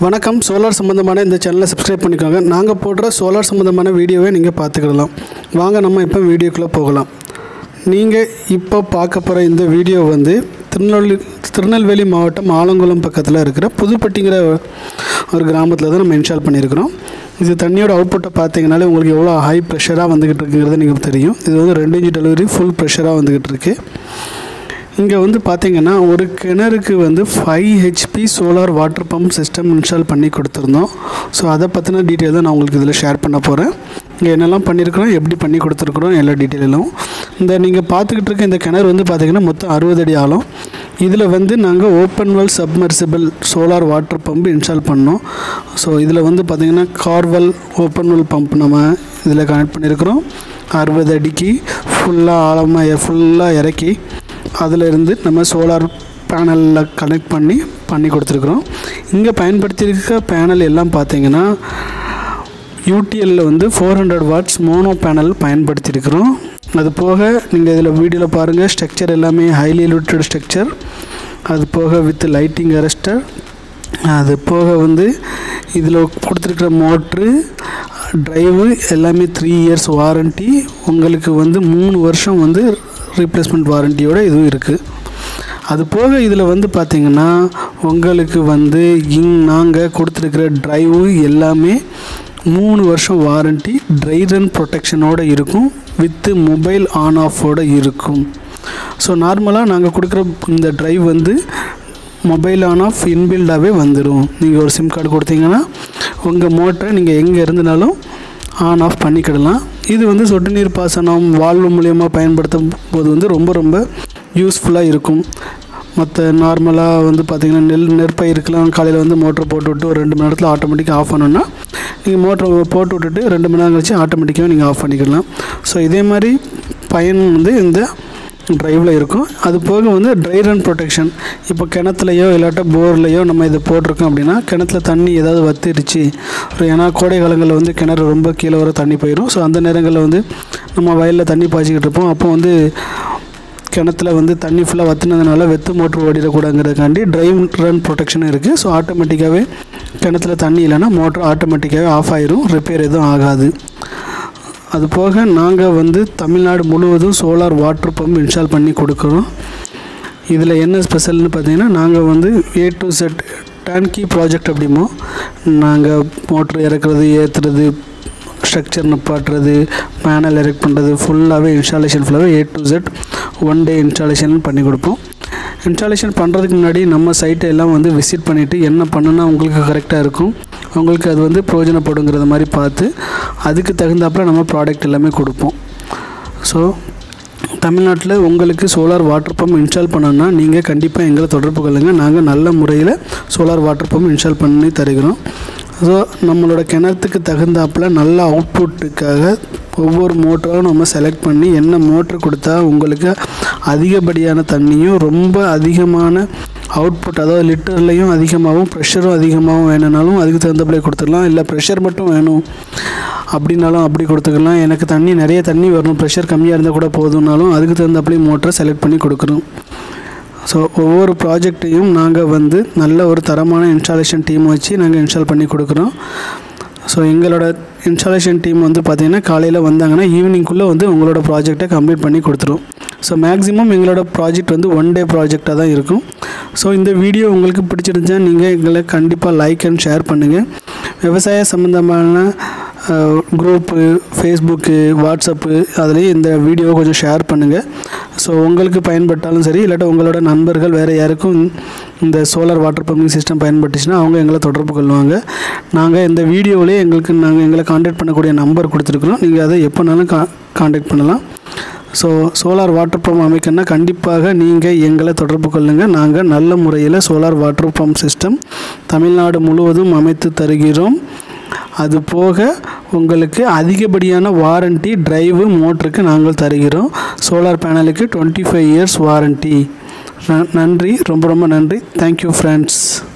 வணக்கம் சோலார் சம்மந்தமான இந்த சேனலை சப்ஸ்கிரைப் பண்ணிக்கோங்க நாங்கள் போடுற சோலார் சம்மந்தமான வீடியோவை நீங்கள் பார்த்துக்கிடலாம் வாங்க நம்ம இப்போ வீடியோக்குள்ளே போகலாம் நீங்கள் இப்போ பார்க்க போகிற இந்த வீடியோ வந்து திருநெல்வேலி திருநெல்வேலி மாவட்டம் ஆலங்குளம் பக்கத்தில் இருக்கிற புதுப்பட்டிங்கிற ஒரு கிராமத்தில் தான் நம்ம இன்ஸ்டால் பண்ணியிருக்கிறோம் இது தண்ணியோட அவுட்புட்டை பார்த்தீங்கனாலே உங்களுக்கு எவ்வளோ ஹை ப்ரெஷராக வந்துக்கிட்டு இருக்குங்கிறது நீங்கள் தெரியும் இது வந்து ரெண்டு இன்ச் டெலிவரி ஃபுல் ப்ரெஷராக வந்துக்கிட்டு இருக்கு இங்கே வந்து பார்த்தீங்கன்னா ஒரு கிணறுக்கு வந்து five HP solar water pump system install பண்ணி கொடுத்துருந்தோம் ஸோ அதை பற்றின டீட்டெயில் தான் நான் உங்களுக்கு இதில் ஷேர் பண்ண போகிறேன் இங்கே என்னெல்லாம் பண்ணியிருக்கிறோம் எப்படி பண்ணி கொடுத்துருக்குறோம் எல்லா டீட்டெயிலும் இந்த நீங்கள் பார்த்துக்கிட்டு இருக்க இந்த கிணறு வந்து பார்த்தீங்கன்னா மொத்தம் அறுபது அடி ஆழம் இதில் வந்து நாங்கள் open well submersible solar water pump install பண்ணோம் ஸோ இதில் வந்து பார்த்திங்கன்னா கார்வெல் ஓப்பன் வெல் பம்ப் நம்ம இதில் கனெக்ட் பண்ணியிருக்கிறோம் அறுபது அடிக்கு ஃபுல்லாக ஆழமாக ஃபுல்லாக இறக்கி அதில் இருந்து நம்ம சோலார் பேனலில் கனெக்ட் பண்ணி பண்ணி கொடுத்துருக்குறோம் இங்கே பயன்படுத்தியிருக்க பேனல் எல்லாம் பார்த்தீங்கன்னா யூடிஎல்லில் வந்து four hundred watts mono panel பயன்படுத்தியிருக்கிறோம் அது போக நீங்கள் இதில் வீடியோவில் பாருங்கள் ஸ்ட்ரக்சர் எல்லாமே ஹைலி லிமிட்டட் ஸ்ட்ரக்சர் அது போக வித் லைட்டிங் அரெஸ்டர் அது போக வந்து இதில் கொடுத்துருக்குற மோட்ரு ட்ரைவு எல்லாமே த்ரீ இயர்ஸ் வாரண்ட்டி உங்களுக்கு வந்து மூணு வருஷம் வந்து ரீப்ளேஸ்மெண்ட் வாரண்டியோட இதுவும் இருக்குது அது போக இதில் வந்து பார்த்திங்கன்னா உங்களுக்கு வந்து இங் நாங்கள் கொடுத்துருக்கிற ட்ரைவு எல்லாமே மூணு வருஷம் வாரண்ட்டி ட்ரை ரன் ப்ரொடெக்ஷனோடு இருக்கும் வித்து மொபைல் ஆன் ஆஃபோடு இருக்கும் ஸோ நார்மலாக நாங்கள் கொடுக்குற இந்த ட்ரைவ் வந்து மொபைல் ஆன் ஆஃப் இன்பில்டாகவே வந்துடும் நீங்கள் ஒரு சிம் கார்டு கொடுத்தீங்கன்னா உங்கள் மோட்டரை நீங்கள் எங்கே இருந்தனாலும் ஆன் ஆஃப் பண்ணிக்கிடலாம் இது வந்து சொட்டு நீர் பாசனம் வால்வு மூலியமாக பயன்படுத்தும் போது வந்து ரொம்ப ரொம்ப யூஸ்ஃபுல்லாக இருக்கும் மற்ற நார்மலாக வந்து பார்த்திங்கன்னா நெல் நெற்பயிருக்கெலாம் காலையில் வந்து மோட்டர் போட்டு விட்டு ஒரு ரெண்டு மணி நேரத்தில் ஆட்டோமேட்டிக்காக ஆஃப் பண்ணணுன்னா நீங்கள் மோட்டரை போட்டு விட்டுட்டு ரெண்டு மணி நேரம் கழிச்சு ஆட்டோமேட்டிக்காக நீங்கள் ஆஃப் பண்ணிக்கலாம் ஸோ இதே மாதிரி பயன் வந்து இந்த ட்ரைவில் இருக்கும் அது போக வந்து ட்ரை ரன் ப்ரொடெக்ஷன் இப்போ கிணத்துலையோ இல்லாட்டா போர்லையோ நம்ம இதை போட்டிருக்கோம் அப்படின்னா கிணத்துல தண்ணி ஏதாவது வத்திருச்சு ஒரு ஏன்னா கோடை காலங்களில் வந்து கிணறு ரொம்ப கீழே வர தண்ணி போயிடும் ஸோ அந்த நேரங்களில் வந்து நம்ம வயலில் தண்ணி பாய்ச்சிக்கிட்டு இருப்போம் அப்போ வந்து கிணத்துல வந்து தண்ணி ஃபுல்லாக வத்துனதுனால வெத்து மோட்ரு ஓடிடக்கூடாதுங்கிறதுக்காண்டி ட்ரைவ் ரன் ப்ரொடெக்ஷனும் இருக்குது ஸோ ஆட்டோமேட்டிக்காகவே கிணத்துல தண்ணி இல்லைன்னா மோட்ரு ஆட்டோமேட்டிக்காகவே ஆஃப் ஆயிரும் ரிப்பேர் எதுவும் ஆகாது அது போக நாங்கள் வந்து தமிழ்நாடு முழுவதும் சோலார் வாட்டர் பம்ப் இன்ஸ்டால் பண்ணி கொடுக்குறோம் இதில் என்ன ஸ்பெஷல்னு பார்த்தீங்கன்னா நாங்கள் வந்து A to Z turnkey project அப்படிமோ நாங்கள் மோட்ரு இறக்குறது ஏற்றுறது ஸ்ட்ரக்சர் நிப்பாட்டுறது பேனல் எரெக்ட் பண்ணுறது ஃபுல்லாகவே இன்ஸ்டாலேஷன் ஃபுல்லாகவே A to Z one day installation பண்ணி கொடுப்போம் இன்ஸ்டாலேஷன் பண்ணுறதுக்கு முன்னாடி நம்ம சைட்டை எல்லாம் வந்து விசிட் பண்ணிவிட்டு என்ன பண்ணுனா உங்களுக்கு கரெக்டாக இருக்கும் உங்களுக்கு அது வந்து பிரயோஜனப்படுங்கிறத மாதிரி பார்த்து அதுக்கு தகுந்தாப்புல நம்ம ப்ராடக்ட் எல்லாமே கொடுப்போம் ஸோ தமிழ்நாட்டில் உங்களுக்கு சோலார் வாட்டர் பம்ப் இன்ஸ்டால் பண்ணணும்னா நீங்கள் கண்டிப்பாக எங்களை தொடர்பு கொள்ளுங்கள் நாங்கள் நல்ல முறையில் சோலார் வாட்டர் பம்ப் இன்ஸ்டால் பண்ணி தருகிறோம் ஸோ நம்மளோட கிணத்துக்கு தகுந்தாப்பில் நல்ல அவுட்புட்டுக்காக ஒவ்வொரு மோட்டரும் நம்ம செலக்ட் பண்ணி என்ன மோட்ரு கொடுத்தா உங்களுக்கு அதிகப்படியான தண்ணியும் ரொம்ப அதிகமான அவுட்புட் அதாவது லிட்டர்லேயும் அதிகமாகவும் ப்ரெஷரும் அதிகமாகவும் வேணும்னாலும் அதுக்கு தகுந்தபடி கொடுத்துடலாம் இல்லை ப்ரெஷர் மட்டும் வேணும் அப்படின்னாலும் அப்படி கொடுத்துக்கலாம் எனக்கு தண்ணி நிறைய தண்ணி வரணும் ப்ரெஷர் கம்மியாக இருந்தால் கூட போதும்னாலும் அதுக்கு தகுந்தபடி மோட்டரை செலக்ட் பண்ணி கொடுக்குறோம் ஸோ ஒவ்வொரு ப்ராஜெக்டையும் நாங்கள் வந்து நல்ல ஒரு தரமான இன்ஸ்டாலேஷன் டீம் வச்சு நாங்கள் இன்ஸ்டால் பண்ணி கொடுக்குறோம் ஸோ எங்களோட இன்ஸ்டாலேஷன் டீம் வந்து பார்த்திங்கன்னா காலையில் வந்தாங்கன்னா ஈவினிங்குள்ளே வந்து உங்களோட ப்ராஜெக்டை கம்ப்ளீட் பண்ணி கொடுத்துரும் ஸோ மேக்ஸிமம் எங்களோட ப்ராஜெக்ட் வந்து ஒன் டே ப்ராஜெக்டாக தான் இருக்கும் ஸோ இந்த வீடியோ உங்களுக்கு பிடிச்சிருந்துச்சா நீங்கள் எங்களை கண்டிப்பாக லைக் அண்ட் ஷேர் பண்ணுங்கள் விவசாய சம்மந்தமான குரூப்பு ஃபேஸ்புக்கு வாட்ஸ்அப்பு அதுலேயும் இந்த வீடியோவை கொஞ்சம் ஷேர் பண்ணுங்கள் ஸோ உங்களுக்கு பயன்பட்டாலும் சரி இல்லாட்டா உங்களோட நண்பர்கள் வேறு யாருக்கும் இந்த சோலார் வாட்டர் பம்பிங் சிஸ்டம் பயன்பட்டுச்சுன்னா அவங்க எங்களை தொடர்பு கொள்வாங்க நாங்கள் இந்த வீடியோவிலே எங்களுக்கு நாங்கள் எங்களை காண்டாக்ட் பண்ணக்கூடிய நம்பர் கொடுத்துருக்குறோம் நீங்கள் அதை எப்போனாலும் கா காண்டாக்ட் பண்ணலாம் ஸோ சோலார் வாட்டர் பம்ப் அமைக்கணும்னா கண்டிப்பாக நீங்கள் எங்களை தொடர்பு கொள்ளுங்கள் நாங்கள் நல்ல முறையில் solar water pump system Tamil Nadu முழுவதும் அமைத்து தருகிறோம் அது போக உங்களுக்கு அதிகப்படியான வாரண்ட்டி டிரைவு மோட்டருக்கு நாங்கள் தருகிறோம் சோலார் பேனலுக்கு டுவெண்ட்டி ஃபைவ் இயர்ஸ் வாரண்ட்டி நன்றி ரொம்ப ரொம்ப நன்றி தேங்க்யூ ஃப்ரெண்ட்ஸ்